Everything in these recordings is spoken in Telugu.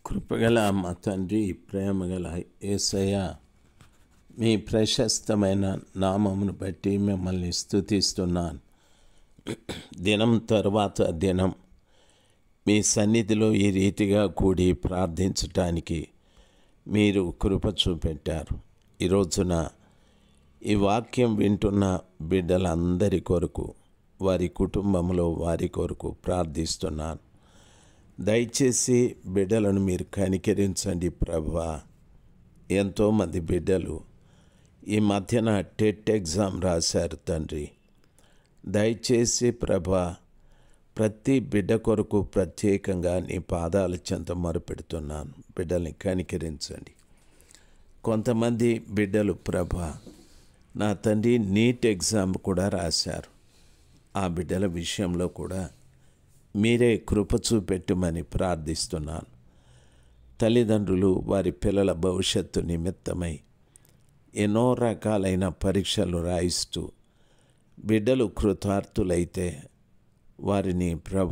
కృపగల మా తండ్రి ప్రేమగల ఏసయ్య మీ ప్రశస్తమైన నామమును బట్టి మిమ్మల్ని స్తుతిస్తున్నాను దినం తరువాత దినం మీ సన్నిధిలో ఈ రీతిగా కూడి ప్రార్థించటానికి మీరు కృప చూపెట్టారు ఈ రోజున ఈ వాక్యం వింటున్న బిడ్డలందరి కొరకు వారి కుటుంబంలో వారి కొరకు ప్రార్థిస్తున్నాను దయచేసి బిడ్డలను మీరు కనికరించండి ప్రభా ఎంతోమంది బిడ్డలు ఈ మధ్యన టెట్ ఎగ్జామ్ రాశారు తండ్రి దయచేసి ప్రభా ప్రతి బిడ్డ కొరకు ప్రత్యేకంగా నీ పాదాల చెంత మొరపెడుతున్నాను బిడ్డల్ని కనికరించండి కొంతమంది బిడ్డలు ప్రభ నా తండ్రి నీట్ ఎగ్జామ్ కూడా రాశారు ఆ బిడ్డల విషయంలో కూడా మీరే కృప చూపెట్టమని ప్రార్థిస్తున్నాను తల్లిదండ్రులు వారి పిల్లల భవిష్యత్తు నిమిత్తమై ఎన్నో రకాలైన పరీక్షలు రాయిస్తూ బిడ్డలు కృతార్థులైతే వారిని ప్రభు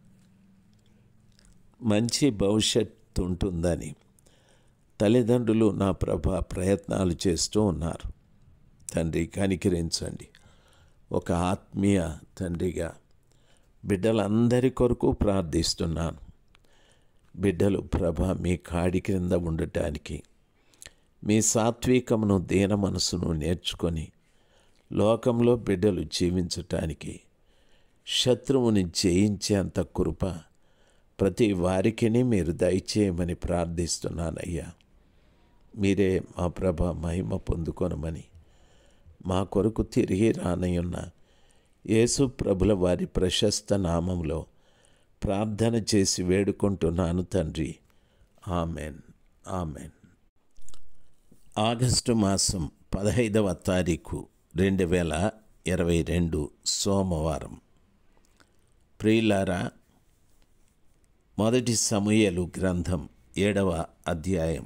మంచి భవిష్యత్తు ఉంటుందని తల్లిదండ్రులు నా ప్రభ ప్రయత్నాలు చేస్తూ ఉన్నారు తండ్రి కనికరించండి ఒక ఆత్మీయ తండ్రిగా బిడ్డలందరి కొరకు ప్రార్థిస్తున్నాను బిడ్డలు ప్రభ మీ కాడి క్రింద ఉండటానికి మీ సాత్వికమును దీన మనసును నేర్చుకొని లోకంలో బిడ్డలు జీవించటానికి శత్రువుని జయించేంత కృప ప్రతి వారికిని మీరు దయచేయమని ప్రార్థిస్తున్నానయ్యా మీరే మా ప్రభ మహిమ పొందుకొనమని మా కొరకు తిరిగి రానయున్న యేసు ప్రభుల వారి ప్రశస్త నామంలో ప్రార్థన చేసి వేడుకుంటున్నాను తండ్రి ఆమెన్ ఆమెన్ ఆగస్టు మాసం పదహైదవ తారీఖు రెండు వేల ఇరవై రెండు సోమవారం ప్రియులారా మొదటి సమూహలు గ్రంథం ఏడవ అధ్యాయం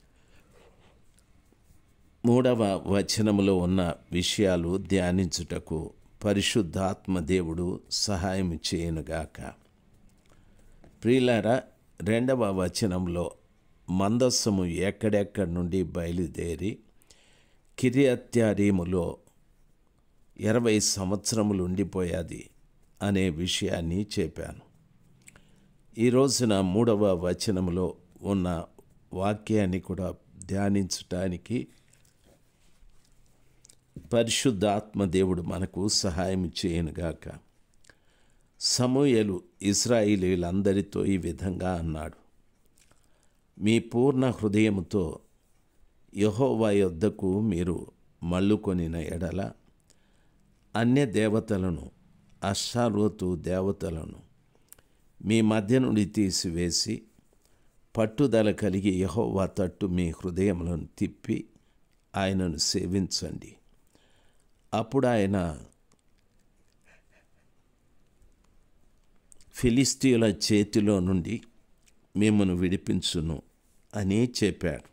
మూడవ వచనములో ఉన్న విషయాలు ధ్యానించుటకు పరిశుద్ధాత్మ దేవుడు సహాయం చేయనుగాక ప్రియులారా రెండవ వచనంలో మందస్సము ఎక్కడెక్కడి నుండి బయలుదేరి కిరియత్యారీములో ఇరవై సంవత్సరములు ఉండిపోయాది అనే విషయాన్ని చెప్పాను ఈ రోజున మూడవ వచనంలో ఉన్న వాక్యాన్ని కూడా ధ్యానించటానికి పరిశుద్ధాత్మ దేవుడు మనకు సహాయం చేయనుగాక సమూయలు ఇస్రాయిలీలందరితో ఈ విధంగా అన్నాడు మీ పూర్ణ హృదయముతో యహోవా యొద్దకు మీరు మళ్ళుకొనిన ఎడల అన్య దేవతలను అశ్చారోతు దేవతలను మీ మధ్య నుండి తీసివేసి పట్టుదల కలిగి యహోవా తట్టు మీ హృదయములను తిప్పి ఆయనను సేవించండి అప్పుడు ఆయన ఫిలిస్తీయుల చేతిలో నుండి మిమ్మను విడిపించును అని చెప్పాడు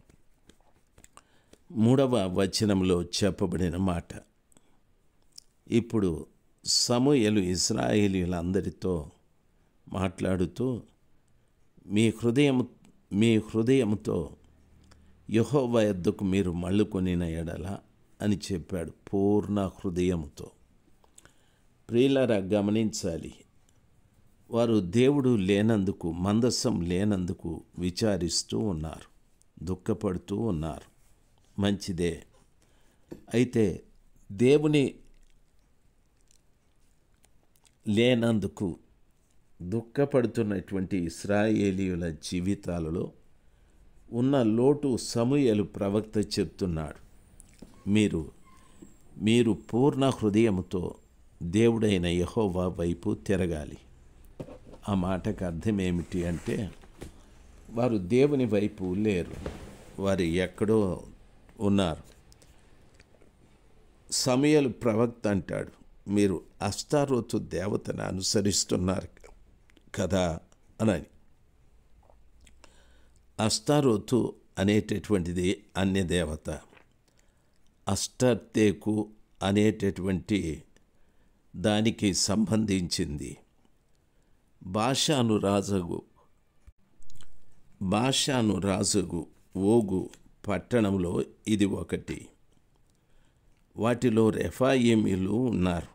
మూడవ వచనంలో చెప్పబడిన మాట ఇప్పుడు సమూయలు ఇస్రాయేలీలందరితో మాట్లాడుతూ మీ హృదయం మీ హృదయంతో యహోవ ఎద్దుకు మీరు మళ్ళుకొనిన ఎడల అని చెప్పాడు పూర్ణ హృదయంతో ప్రియులరా గమనించాలి వారు దేవుడు లేనందుకు మందస్సం లేనందుకు విచారిస్తూ ఉన్నారు దుఃఖపడుతూ ఉన్నారు మంచిదే అయితే దేవుని లేనందుకు దుఃఖపడుతున్నటువంటి ఇస్రాయేలీయుల జీవితాలలో ఉన్న లోటు సమూయలు ప్రవక్త చెప్తున్నాడు మీరు మీరు పూర్ణ హృదయంతో దేవుడైన యహోవా వైపు తిరగాలి ఆ మాటకు అర్థం ఏమిటి అంటే వారు దేవుని వైపు లేరు వారు ఎక్కడో ఉన్నారు సమయలు ప్రవక్త అంటాడు మీరు అష్టారోతు దేవతను అనుసరిస్తున్నారు కదా అనని అష్టారోతు అనేటటువంటిది అన్య దేవత అష్టర్తేకు అనేటటువంటి దానికి సంబంధించింది భాషాను రాజగు బాషాను రాజుగు ఓగు పట్టణంలో ఇది ఒకటి వాటిలో రెఫాయిమీలు ఉన్నారు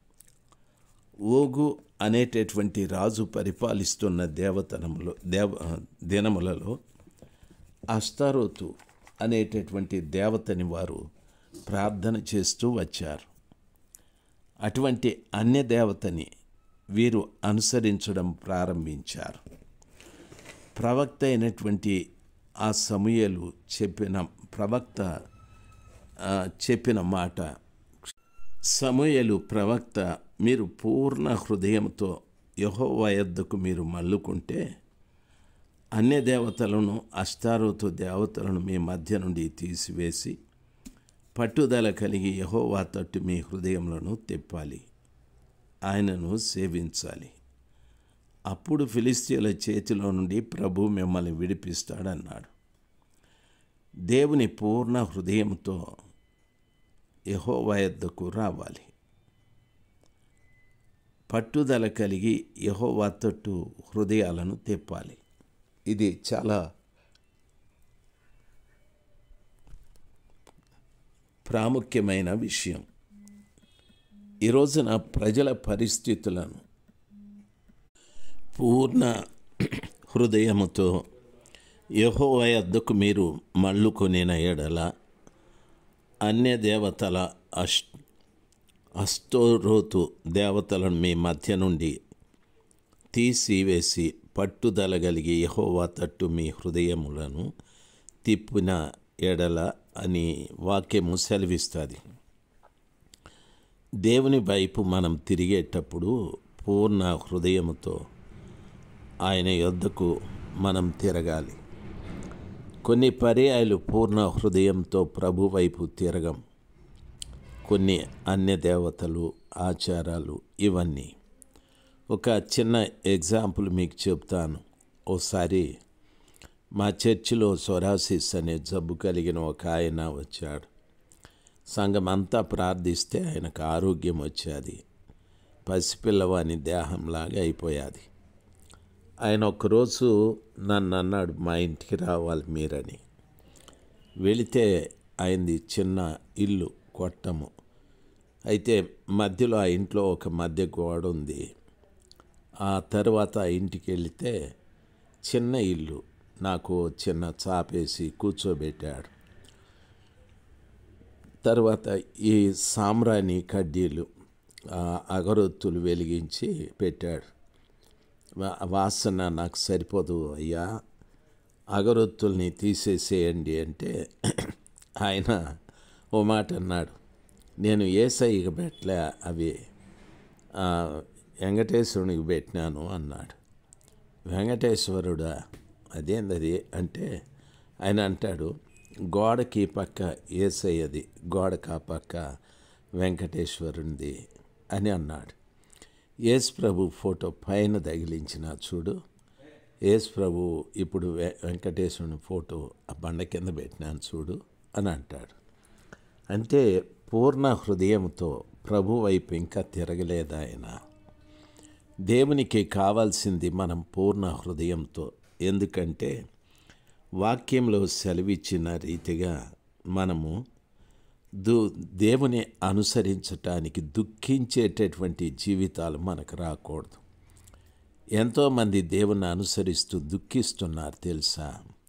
ఓగు అనేటటువంటి రాజు పరిపాలిస్తున్న దేవతనములో దేవ దినములలో అస్తారోతు అనేటటువంటి దేవతని వారు ప్రార్థన చేస్తూ వచ్చారు అటువంటి అన్య దేవతని వీరు అనుసరించడం ప్రారంభించారు ప్రవక్త అయినటువంటి ఆ సమూయేలు చెప్పిన ప్రవక్త ఆ, చెప్పిన మాట సమూయేలు ప్రవక్త మీరు పూర్ణ హృదయంతో యెహోవా యొద్దకు మీరు మల్లుకుంటే అన్య దేవతలను అష్టారోతు దేవతలను మీ మధ్య నుండి తీసివేసి పట్టుదల కలిగి యెహోవా తట్టు మీ హృదయములను తిప్పాలి ఆయనను సేవించాలి అప్పుడు ఫిలిస్తీన్ల చేతిలో నుండి ప్రభు మిమ్మల్ని విడిపిస్తాడన్నాడు దేవుని పూర్ణ హృదయంతో యెహోవా యొద్దకు రావాలి పట్టుదల కలిగి యెహోవా తట్టు హృదయాలను తిప్పాలి ఇది చాలా ప్రాముఖ్యమైన విషయం ఈ రోజున ప్రజల పరిస్థితులను పూర్ణ హృదయముతో యెహోవా యొద్దకు మీరు మళ్ళుకొనిన ఎడల అన్య దేవతల అష్ అష్టోరోతు దేవతలను మీ మధ్య నుండి తీసివేసి పట్టుదల కలిగి యెహోవా తట్టు మీ హృదయములను తిప్పిన ఎడల అని వాక్యము సెలవిస్తుంది దేవుని వైపు మనం తిరిగేటప్పుడు పూర్ణ హృదయముతో ఆయన యొద్దకు మనం తిరగాలి కొన్ని పర్యాయాలు పూర్ణ హృదయంతో ప్రభు వైపు తిరగం కొన్ని అన్య దేవతలు ఆచారాలు ఇవన్నీ ఒక చిన్న ఎగ్జాంపుల్ మీకు చెప్తాను ఓసారి మా చర్చిలో సొరాసిస్ అనే జబ్బు కలిగిన ఒక ఆయన వచ్చాడు సంఘం అంతా ప్రార్థిస్తే ఆయనకు ఆరోగ్యం వచ్చేది పసిపిల్లవాని దేహంలాగా అయిపోయాది ఆయన ఒకరోజు నన్ను అన్నాడు మా ఇంటికి రావాలి మీరని వెళితే ఆయనది చిన్న ఇల్లు కొట్టము అయితే మధ్యలో ఆ ఇంట్లో ఒక మధ్య గోడ ఉంది ఆ తర్వాత ఆ ఇంటికి వెళితే చిన్న ఇల్లు నాకు చిన్న చాపేసి కూర్చోబెట్టాడు తర్వాత ఈ సామ్రాణి కడ్డీలు ఆ అగరొత్తులు వెలిగించి పెట్టాడు వా- వాసన నాకు సరిపోదు అయ్యా అగరొత్తుల్ని తీసేసేయండి అంటే ఆయన ఓ మాట అన్నాడు నేను ఏసైకి పెట్టలే అవి ఆ, వెంకటేశ్వరునికి పెట్టినాను అన్నాడు వెంకటేశ్వరుడా అదేందది అంటే ఆయన అంటాడు గోడకి ఈ పక్క ఏసయ్యది గోడకి ఆ పక్క వెంకటేశ్వరునిది అని అన్నాడు యేసు ప్రభు ఫోటో పైన తగిలించిన చూడు యేసు ప్రభు ఇప్పుడు వె- వెంకటేశ్వరుని ఫోటో ఆ బండ కింద పెట్టినాను చూడు అని అంటాడు అంటే పూర్ణ హృదయంతో ప్రభు వైపు ఇంకా తిరగలేదు ఆయన దేవునికి కావాల్సింది మనం పూర్ణ హృదయంతో ఎందుకంటే వాక్యంలో సెలవిచ్చిన రీతిగా మనము దు దేవుని అనుసరించటానికి దుఃఖించేటటువంటి జీవితాలు మనకు రాకూడదు ఎంతోమంది దేవుని అనుసరిస్తూ దుఃఖిస్తున్నారు తెలుసా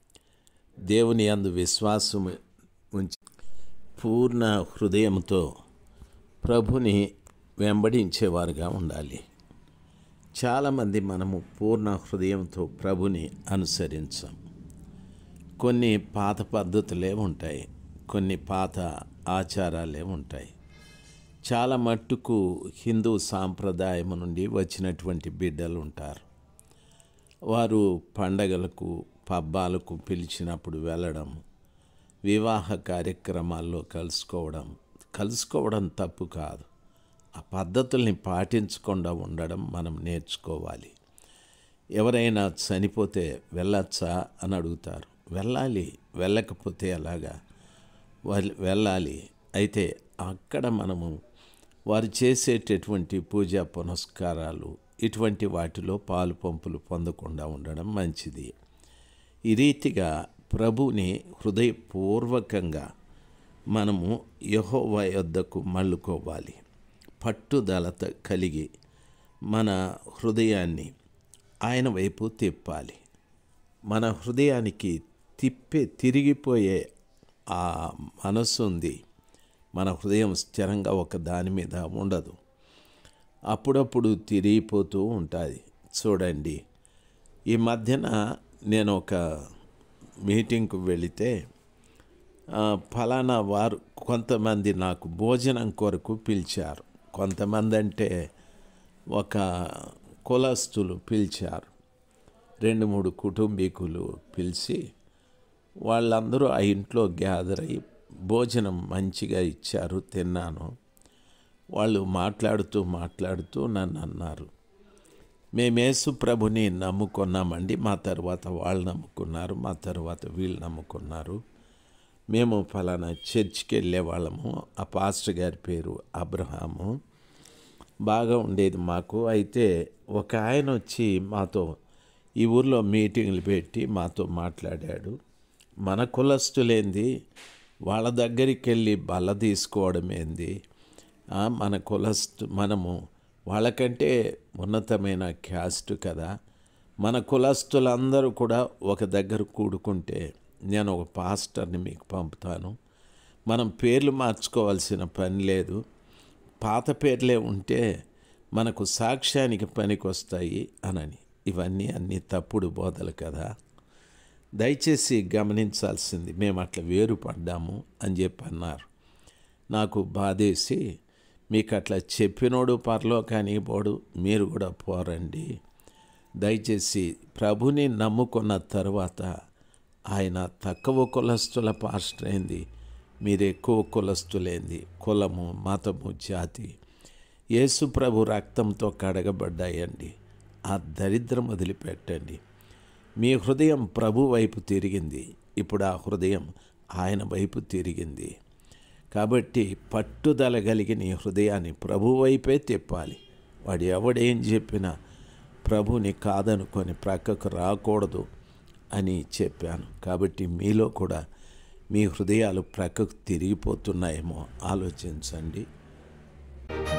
దేవుని అందు విశ్వాసం ఉంచి పూర్ణ హృదయంతో ప్రభుని వెంబడించేవారుగా ఉండాలి చాలామంది మనము పూర్ణ హృదయంతో ప్రభుని అనుసరించాం కొన్ని పాత పద్ధతులే ఉంటాయి కొన్ని పాత ఆచారాలే ఉంటాయి చాలా మట్టుకు హిందూ సాంప్రదాయం నుండి వచ్చినటువంటి బిడ్డలు ఉంటారు వారు పండగలకు పబ్బాలకు పిలిచినప్పుడు వెళ్ళడం వివాహ కార్యక్రమాల్లో కలుసుకోవడం కలుసుకోవడం తప్పు కాదు ఆ పద్ధతుల్ని పాటించకుండా ఉండడం మనం నేర్చుకోవాలి ఎవరైనా చనిపోతే వెళ్ళొచ్చా అని అడుగుతారు వెళ్ళాలి వెళ్ళకపోతే ఎలాగా వాళ్ళు వెళ్ళాలి అయితే అక్కడ మనము వారు చేసేటటువంటి పూజా పునస్కారాలు ఇటువంటి వాటిలో పాలు పంపులు పొందకుండా ఉండడం మంచిది ఈ రీతిగా ప్రభుని హృదయపూర్వకంగా మనము యహోవా యొద్దకు మళ్ళుకోవాలి పట్టుదలత కలిగి మన హృదయాన్ని ఆయన వైపు తిప్పాలి మన హృదయానికి తిప్పే తిరిగిపోయే ఆ మనస్సు ఉంది మన హృదయం స్థిరంగా ఒక దాని మీద ఉండదు అప్పుడప్పుడు తిరిగిపోతూ ఉంటుంది చూడండి ఈ మధ్యన నేను ఒక మీటింగ్కు వెళితే ఆ, ఫలానా వారు కొంతమంది నాకు భోజనం కొరకు పిలిచారు కొంతమంది అంటే ఒక కులస్తులు పిలిచారు రెండు మూడు కుటుంబీకులు పిలిచి వాళ్ళందరూ ఆ ఇంట్లో గ్యాదర్ అయ్యి భోజనం మంచిగా ఇచ్చారు తిన్నాను వాళ్ళు మాట్లాడుతూ మాట్లాడుతూ నన్ను అన్నారు మేము యేసు ప్రభుని నమ్ముకున్నామండి మా తర్వాత వాళ్ళు నమ్ముకున్నారు మా తర్వాత వీళ్ళు నమ్ముకున్నారు మేము ఫలానా చర్చికి వెళ్ళే వాళ్ళము ఆ పాస్టర్ గారి పేరు అబ్రహాము బాగా ఉండేది మాకు అయితే ఒక ఆయన వచ్చి మాతో ఈ ఊర్లో మీటింగ్లు పెట్టి మాతో మాట్లాడాడు మన కులస్తులేంది వాళ్ళ దగ్గరికి వెళ్ళి బల్ల తీసుకోవడం ఏంది ఆ, మన కులస్తు మనము వాళ్ళకంటే ఉన్నతమైన క్యాస్ట్ కదా మన కులస్తులందరూ కూడా ఒక దగ్గర కూడుకుంటే నేను ఒక పాస్టర్ని మీకు పంపుతాను మనం పేర్లు మార్చుకోవాల్సిన పని లేదు పాత పేర్లే ఉంటే మనకు సాక్ష్యానికి పనికొస్తాయి అనని ఇవన్నీ అన్ని తప్పుడు బోధలు కదా దయచేసి గమనించాల్సింది మేము అట్లా వేరుపడ్డాము అని చెప్పి అన్నారు నాకు బాధేసి మీకు అట్లా చెప్పినోడు పరలోకానికి పోడు మీరు కూడా పోరండి దయచేసి ప్రభుని నమ్ముకున్న తర్వాత ఆయన తక్కువ కులస్తుల పాస్టర్ అయింది మీరు ఎక్కువ కులస్తులేంది కులము మతము జాతి యేసు ప్రభు రక్తంతో కడగబడ్డాయండి ఆ దరిద్రం వదిలిపెట్టండి మీ హృదయం ప్రభు వైపు తిరిగింది ఇప్పుడు ఆ హృదయం ఆయన వైపు తిరిగింది కాబట్టి పట్టుదల కలిగి నీ హృదయాన్ని ప్రభు వైపే తిప్పాలి వాడు ఎవడేం చెప్పినా ప్రభుని కాదనుకొని ప్రక్కకు రాకూడదు అని చెప్పాను కాబట్టి మీలో కూడా మీ హృదయాలు ప్రక్కకు తిరిగిపోతున్నాయేమో ఆలోచించండి